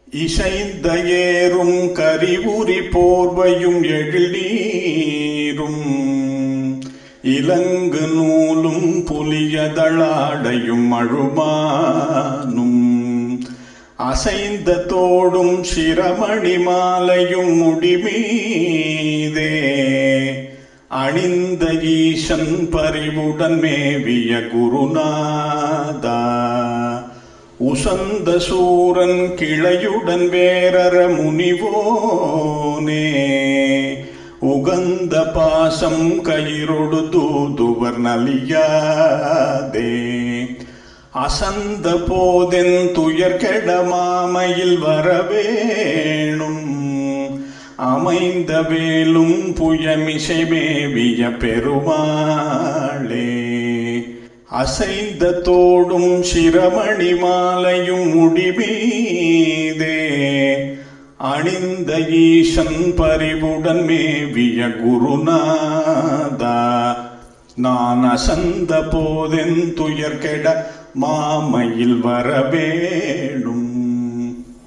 இசைந்த ஏறும் கரிவுரி போர்வையும் எழில் நீரும் இலங்கு நூலும் புலியதளாடையும் அழுமானும் அசைந்த தோடும் சிரமணி மாலையும் முடிமீதே அணிந்த ஈசன் பரிவுடன் மேவிய குருநாதா உசந்த சூரன் கிளையுடன் வேரற முனிவோனே உகந்த பாசம் கயிறொடு தூதுவர் நலியாதே அசந்த போதென் துயர் கெடமாமையில் வரவேணும் அமைந்த வேலும் புயமிசை மேவிய பெருமாளே அசைந்த தோடும் சிரமணி மாலையும் முடிமீதே அணிந்த ஈசன் பரிவுடன் மேவிய குருநாதா நான் அசந்த போதென் துயர் கெட மாமையில் வரவேணும்